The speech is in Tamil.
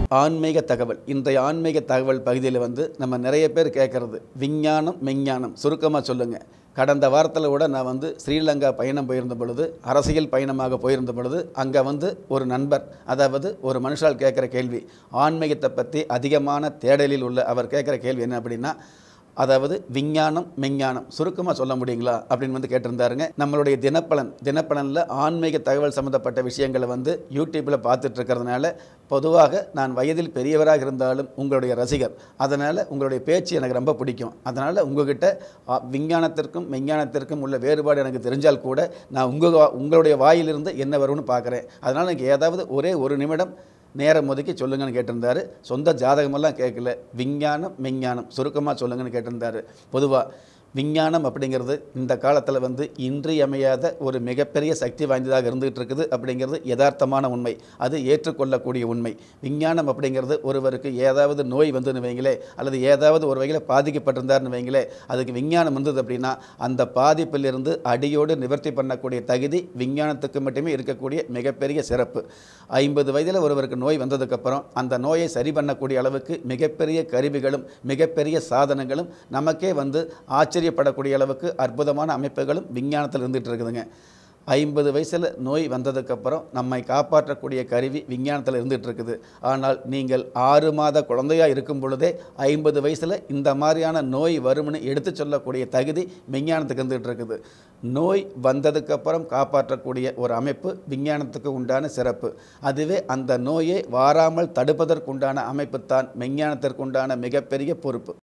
ஆன்மீக தகவல் இன்றைய ஆன்மீக தகவல் பகுதியில் வந்து நம்ம நிறைய பேர் கேட்குறது விஞ்ஞானம் மெஞ்ஞானம் சுருக்கமாக சொல்லுங்கள் கடந்த வாரத்தில் கூட நான் வந்து ஸ்ரீலங்கா பயணம் போயிருந்த பொழுது அரசியல் பயணமாக போயிருந்த பொழுது அங்கே வந்து ஒரு நண்பர் அதாவது ஒரு மனுஷால் கேட்குற கேள்வி ஆன்மீகத்தை பற்றி அதிகமான தேடலில் உள்ள அவர் கேட்குற கேள்வி என்ன அப்படின்னா அதாவது விஞ்ஞானம் மெஞ்ஞானம் சுருக்கமாக சொல்ல முடியுங்களா அப்படின்னு வந்து கேட்டிருந்தாருங்க நம்மளுடைய தினப்பலன் தினப்பலனில் ஆன்மீக தகவல் சம்மந்தப்பட்ட விஷயங்களை வந்து யூடியூப்பில் பார்த்துட்டு இருக்கிறதுனால பொதுவாக நான் வயதில் பெரியவராக இருந்தாலும் உங்களுடைய ரசிகர் அதனால் உங்களுடைய பேச்சு எனக்கு ரொம்ப பிடிக்கும் அதனால் உங்ககிட்ட ஆ, விஞ்ஞானத்திற்கும் மெஞ்ஞானத்திற்கும் உள்ள வேறுபாடு எனக்கு தெரிஞ்சால் கூட நான் உங்கள் உங்களுடைய வாயிலிருந்து என்ன வரும்னு பார்க்குறேன் அதனால் எனக்கு ஏதாவது ஒரே ஒரு நிமிடம் நேரம் ஒதுக்கி சொல்லுங்கன்னு கேட்டிருந்தாரு சொந்த ஜாதகமெல்லாம் கேட்கல விஞ்ஞானம் மெஞ்ஞானம் சுருக்கமாக சொல்லுங்கன்னு கேட்டிருந்தாரு பொதுவாக விஞ்ஞானம் அப்படிங்கிறது இந்த காலத்தில் வந்து இன்றியமையாத ஒரு மிகப்பெரிய சக்தி வாய்ந்ததாக இருந்துகிட்டு இருக்குது அப்படிங்கிறது யதார்த்தமான உண்மை அது ஏற்றுக்கொள்ளக்கூடிய உண்மை விஞ்ஞானம் அப்படிங்கிறது ஒருவருக்கு ஏதாவது நோய் வந்துன்னு வைங்களே அல்லது ஏதாவது ஒரு வகையில் பாதிக்கப்பட்டிருந்தார்னு வைங்களே அதுக்கு விஞ்ஞானம் வந்தது அப்படின்னா அந்த பாதிப்பிலிருந்து அடியோடு நிவர்த்தி பண்ணக்கூடிய தகுதி விஞ்ஞானத்துக்கு மட்டுமே இருக்கக்கூடிய மிகப்பெரிய சிறப்பு ஐம்பது வயதில் ஒருவருக்கு நோய் வந்ததுக்கப்புறம் அந்த நோயை சரி பண்ணக்கூடிய அளவுக்கு மிகப்பெரிய கருவிகளும் மிகப்பெரிய சாதனங்களும் நமக்கே வந்து ஆச்சரியப்படக்கூடிய அளவுக்கு அற்புதமான அமைப்புகளும் விஞ்ஞானத்தில் இருந்துகிட்டு இருக்குதுங்க ஐம்பது வயசில் நோய் வந்ததுக்கப்புறம் நம்மை காப்பாற்றக்கூடிய கருவி விஞ்ஞானத்தில் இருந்துகிட்டு இருக்குது ஆனால் நீங்கள் ஆறு மாத குழந்தையாக இருக்கும் பொழுதே ஐம்பது வயசில் இந்த மாதிரியான நோய் வரும்னு எடுத்து சொல்லக்கூடிய தகுதி விஞ்ஞானத்துக்கு இருந்துகிட்டு இருக்குது நோய் வந்ததுக்கப்புறம் காப்பாற்றக்கூடிய ஒரு அமைப்பு விஞ்ஞானத்துக்கு உண்டான சிறப்பு அதுவே அந்த நோயை வாராமல் தடுப்பதற்குண்டான அமைப்பு தான் விஞ்ஞானத்திற்குண்டான மிகப்பெரிய பொறுப்பு